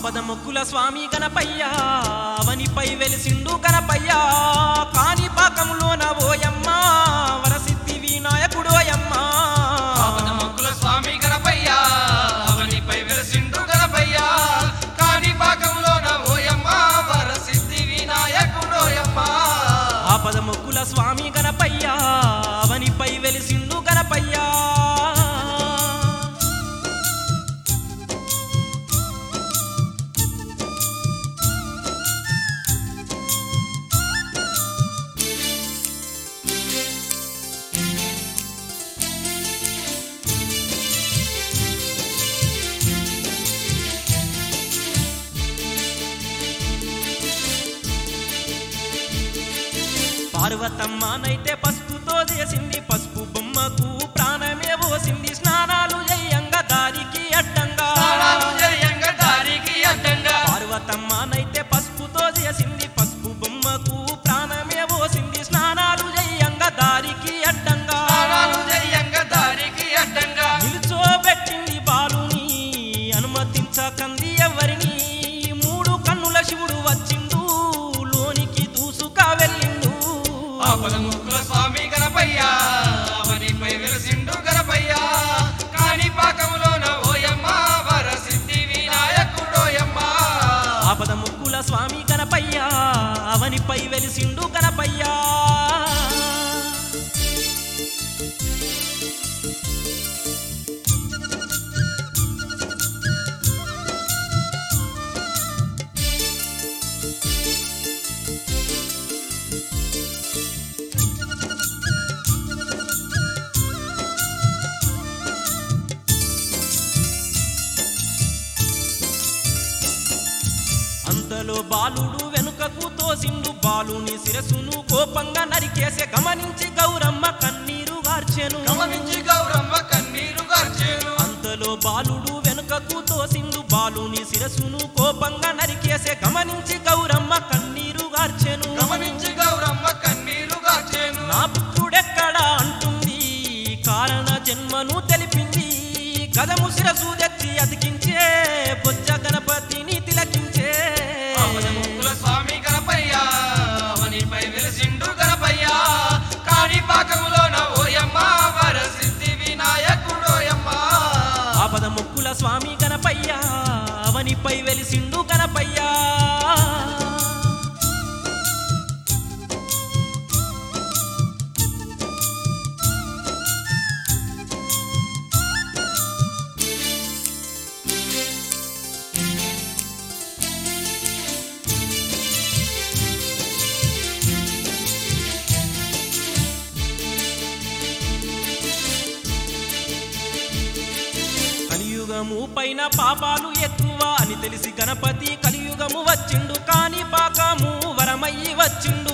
ఆపద మొక్కుల స్వామి గణపయ్యా అవనిపై వెలిసిండు గణపయ్యా కాని పాకంలోన ఓయమ్మ వరసిద్ధి వినాయకుడు ఓయమ్మ ఆపద మొక్కుల స్వామి గణపయ్య అవనిపై వెలసిండు గణపయ్య కాని పాకంలోన ఓయమ్మ వరసిద్ధి వినాయకుడోయమ్మ ఆపద మొక్కుల స్వామి గణపయ్యా అవనిపై వెలిసిండు గణపయ్యా పార్వతమ్మనైతే పసుపుతో చేసింది పసుపు బొమ్మకు ప్రాణమే పోసింది స్నానాలు చేయంగా దారికి అడ్డంగా స్నానాలు చేయంగా దారికి అడ్డంగా పార్వతమ్మనైతే పసుపుతో చేసింది పసుపు బొమ్మకు ప్రాణమే పోసింది స్నానాలు చేయంగా దారికి అడ్డంగా స్నానాలు చేయంగా దారికి అడ్డంగా నిలుచోబెట్టింది బాలుని అనుమతించకంది ఎవరిని మూడు కన్నుల శివుడు వచ్చిండు లోనికి దూసుక వెళ్ళిండు ఆపద ముక్కుల స్వామి గణపయ్య అవనిపై వెలసిండు గణపయ్య కాని పాకంలోన ఓయమ్మ వరసిద్ధి వినాయకుడోయమ్మ ఆపద ముక్కుల స్వామి గణపయ్యా అవనిపై వెలిసిండు గణపయ్యా అంతలో బాలుడు వెనుకకు తోసిండు బాలుని శిరసును కోపంగా నరికేసే గమనించి గౌరమ్మ కన్నీరు గార్చెను గమనించి గౌరమ్మ కన్నీరు గార్చేను అంతలో బాలుడు వెనుకకు తోసిండు బాలుని శిరసును కోపంగా నరికేసే గమనించి గౌరమ్మ కన్నీరు గార్చెను గమనించి గౌరమ్మ కన్నీరు గార్చేను నా పుత్రుడెక్కడా అంటుంది కారణ జన్మను తెలిపింది గదము శిరసు తెచ్చి అతికించే బొజ్జ గణపతిని తిలకించే ఆపద ముక్కుల స్వామి గణపయ్య అవనిపై వెలసిండు గణపయ్య కాని పాకములోన ఓయమ్మ వరసిద్ధి వినాయకుడోయమ్మ ఆపద మొక్కుల స్వామి గణపయ్యా అవనిపై వెలిసిండు గణపయ్యా కలియుగము పైన పాపాలు ఎక్కువ అని తెలిసి గణపతి కలియుగము వచ్చిండు కాని పాకము వరమయ్యి వచ్చిండు